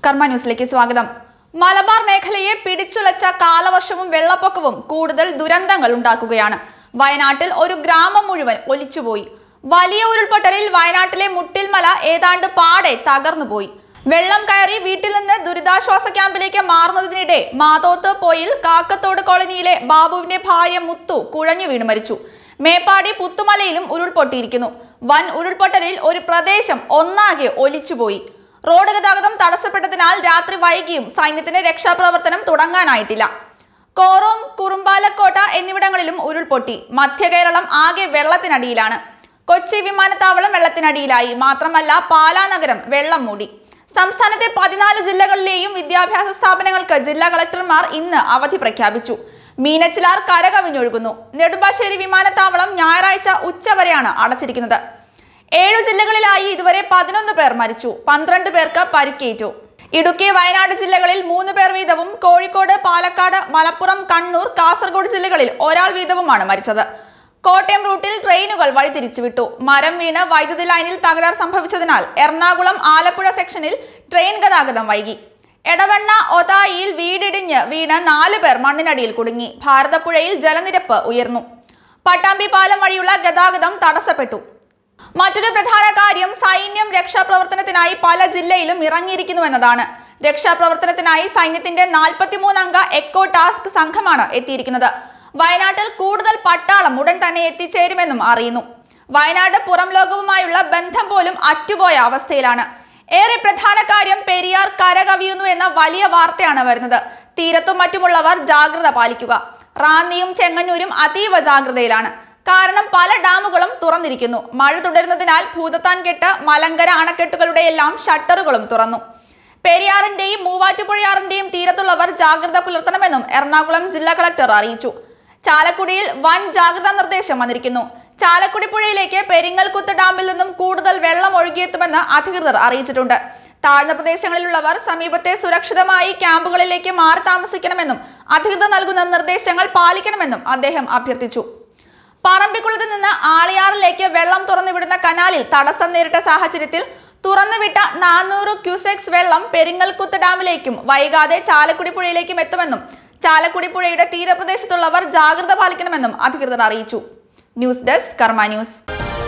കർമ്മ ന്യൂസിലേക്ക് സ്വാഗതം മലബാർ മേഖലയെ പിടിച്ചുലച്ച കാലവർഷവും വെള്ളപ്പൊക്കവും കൂടുതൽ ദുരന്തങ്ങൾ ഉണ്ടാക്കുകയാണ് വയനാട്ടിൽ ഒരു ഗ്രാമം മുഴുവൻ ഒലിച്ചുപോയി വലിയ ഉരുൾപൊട്ടലിൽ വയനാട്ടിലെ മുട്ടിൽമല ഏതാണ്ട് പാടെ തകർന്നുപോയി വെള്ളം കയറി വീട്ടിൽ നിന്ന് ദുരിതാശ്വാസ ക്യാമ്പിലേക്ക് മാറുന്നതിനിടെ മാതോത്ത് പോയിൽ കാക്കത്തോട് കോളനിയിലെ ബാബുവിന്റെ ഭാര്യ മുത്തു കുഴഞ്ഞു വീണ് മരിച്ചു മേപ്പാടി പുത്തുമലയിലും ഉരുൾപൊട്ടിയിരിക്കുന്നു വൻ ഉരുൾപൊട്ടലിൽ ഒരു പ്രദേശം ഒന്നാകെ ഒലിച്ചുപോയി റോഡ് ഗതാഗതം തടസ്സപ്പെട്ടതിനാൽ രാത്രി വൈകിയും സൈന്യത്തിന്റെ രക്ഷാപ്രവർത്തനം തുടങ്ങാനായിട്ടില്ല കോറോം കുറുമ്പാലക്കോട്ട എന്നിവിടങ്ങളിലും ഉരുൾപൊട്ടി മധ്യ കേരളം ആകെ വെള്ളത്തിനടിയിലാണ് കൊച്ചി വിമാനത്താവളം വെള്ളത്തിനടിയിലായി മാത്രമല്ല പാലാ നഗരം വെള്ളം മൂടി സംസ്ഥാനത്തെ പതിനാല് ജില്ലകളിലെയും വിദ്യാഭ്യാസ സ്ഥാപനങ്ങൾക്ക് ജില്ലാ കളക്ടർമാർ ഇന്ന് അവധി പ്രഖ്യാപിച്ചു മീനച്ചിലാർ കരകവിഞ്ഞൊഴുകുന്നു നെടുമ്പാശ്ശേരി വിമാനത്താവളം ഞായറാഴ്ച ഉച്ചവരെയാണ് അടച്ചിരിക്കുന്നത് ഏഴു ജില്ലകളിലായി ഇതുവരെ പതിനൊന്ന് പേർ മരിച്ചു പന്ത്രണ്ട് പേർക്ക് പരിക്കേറ്റു ഇടുക്കി വയനാട് ജില്ലകളിൽ മൂന്ന് പേർ വീതവും കോഴിക്കോട് പാലക്കാട് മലപ്പുറം കണ്ണൂർ കാസർഗോഡ് ജില്ലകളിൽ ഒരാൾ വീതവുമാണ് മരിച്ചത് കോട്ടയം റൂട്ടിൽ ട്രെയിനുകൾ വഴിതിരിച്ചുവിട്ടു മരം വീണ് വൈദ്യുതി ലൈനിൽ തകരാർ സംഭവിച്ചതിനാൽ എറണാകുളം ആലപ്പുഴ സെക്ഷനിൽ ട്രെയിൻ ഗതാഗതം വൈകി എടവണ്ണ ഒതായിയിൽ വീടിടിഞ്ഞ് വീണ് നാല് പേർ മണ്ണിനടിയിൽ കുടുങ്ങി ഭാരതപ്പുഴയിൽ ജലനിരപ്പ് ഉയർന്നു പട്ടാമ്പി പാലം വഴിയുള്ള ഗതാഗതം തടസ്സപ്പെട്ടു മറ്റൊരു പ്രധാന കാര്യം സൈന്യം രക്ഷാപ്രവർത്തനത്തിനായി പല ജില്ലയിലും ഇറങ്ങിയിരിക്കുന്നു എന്നതാണ് രക്ഷാപ്രവർത്തനത്തിനായി സൈന്യത്തിന്റെ 43 അംഗ എക്കോ ടാസ്ക് സംഘമാണ് എത്തിയിരിക്കുന്നത് വയനാട്ടിൽ കൂടുതൽ പട്ടാളം ഉടൻ തന്നെ എത്തിച്ചേരുമെന്നും അറിയുന്നു വയനാട് പുറം ലോകവുമായുള്ള ബന്ധം പോലും അറ്റുപോയ അവസ്ഥയിലാണ് ഏറെ പ്രധാന കാര്യം പെരിയാർ കരകവിയുന്നു എന്ന വലിയ വാർത്തയാണ് വരുന്നത് തീരത്തും മറ്റുമുള്ളവർ ജാഗ്രത പാലിക്കുക റാന്നിയും ചെങ്ങന്നൂരും അതീവ ജാഗ്രതയിലാണ് കാരണം പല ഡാമുകളും തുറന്നിരിക്കുന്നു മഴ തുടരുന്നതിനാൽ ഭൂതത്താൻ കെട്ട് മലങ്കര അണക്കെട്ടുകളുടെ എല്ലാം ഷട്ടറുകളും തുറന്നു പെരിയാറിന്റെയും മൂവാറ്റുപുഴയാറിന്റെയും തീരത്തുള്ളവർ ജാഗ്രത പുലർത്തണമെന്നും എറണാകുളം ജില്ലാ കളക്ടർ അറിയിച്ചു ചാലക്കുടിയിൽ വൻ ജാഗ്രതാ നിർദ്ദേശം വന്നിരിക്കുന്നു ചാലക്കുടി പുഴയിലേക്ക് പെരിങ്ങൽകുത്ത് ഡാമിൽ നിന്നും കൂടുതൽ വെള്ളം ഒഴുകിയെത്തുമെന്ന് അധികൃതർ അറിയിച്ചിട്ടുണ്ട് താഴ്ന്ന പ്രദേശങ്ങളിലുള്ളവർ സമീപത്തെ സുരക്ഷിതമായി ക്യാമ്പുകളിലേക്ക് മാറി താമസിക്കണമെന്നും അധികൃതർ നൽകുന്ന നിർദ്ദേശങ്ങൾ പാലിക്കണമെന്നും അദ്ദേഹം അഭ്യർത്ഥിച്ചു പറമ്പിക്കുളത്ത് നിന്ന് ആളിയാറിലേക്ക് വെള്ളം തുറന്നുവിടുന്ന കനാലിൽ തടസ്സം നേരിട്ട സാഹചര്യത്തിൽ തുറന്നുവിട്ട നാനൂറ് ക്യൂസെക്സ് വെള്ളം പെരിങ്ങൽകുത്ത് ഡാമിലേക്കും വൈകാതെ ചാലക്കുടി പുഴയിലേക്കും എത്തുമെന്നും ചാലക്കുടി പുഴയുടെ തീരപ്രദേശത്തുള്ളവർ ജാഗ്രത പാലിക്കണമെന്നും അധികൃതർ അറിയിച്ചു ന്യൂസ് ഡെസ്ക് കർമ്മ ന്യൂസ്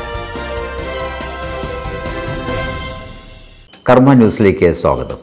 കർമ്മ ന്യൂസിലേക്ക് സ്വാഗതം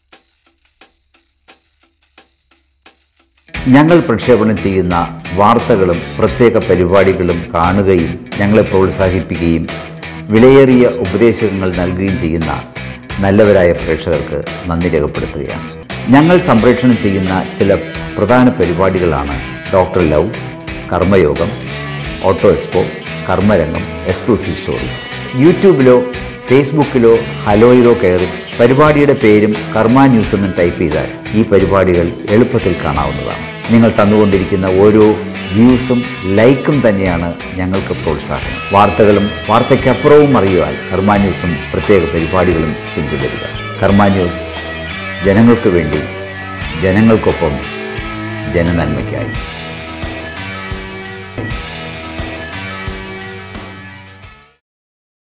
ഞങ്ങൾ പ്രക്ഷേപണം ചെയ്യുന്ന വാർത്തകളും പ്രത്യേക പരിപാടികളും കാണുകയും ഞങ്ങളെ പ്രോത്സാഹിപ്പിക്കുകയും വിലയേറിയ ഉപദേശങ്ങൾ നൽകുകയും ചെയ്യുന്ന നല്ലവരായ പ്രേക്ഷകർക്ക് നന്ദി രേഖപ്പെടുത്തുകയാണ് ഞങ്ങൾ സംപ്രേഷണം ചെയ്യുന്ന ചില പ്രധാന പരിപാടികളാണ് ഡോക്ടർ ലവ് കർമ്മയോഗം ഓട്ടോ എക്സ്പോ കർമ്മരംഗം എക്സ്ക്ലൂസീവ് സ്റ്റോറീസ് യൂട്യൂബിലോ ഫേസ്ബുക്കിലോ ഹലോയിലോ കയറി പരിപാടിയുടെ പേരും കർമ്മ ന്യൂസ് എന്ന് ടൈപ്പ് ചെയ്താൽ ഈ പരിപാടികൾ എളുപ്പത്തിൽ കാണാവുന്നതാണ് നിങ്ങൾ തന്നുകൊണ്ടിരിക്കുന്ന ഓരോ വ്യൂസും ലൈക്കും തന്നെയാണ് ഞങ്ങൾക്ക് പ്രോത്സാഹനം വാർത്തകളും വാർത്തയ്ക്കപ്പുറവും അറിയുവാൻ കർമ്മ ന്യൂസും പ്രത്യേക പരിപാടികളും പിന്തുടരുക കർമ്മ ന്യൂസ് ജനങ്ങൾക്ക് വേണ്ടി ജനങ്ങൾക്കൊപ്പം ജനനന്മയ്ക്കായി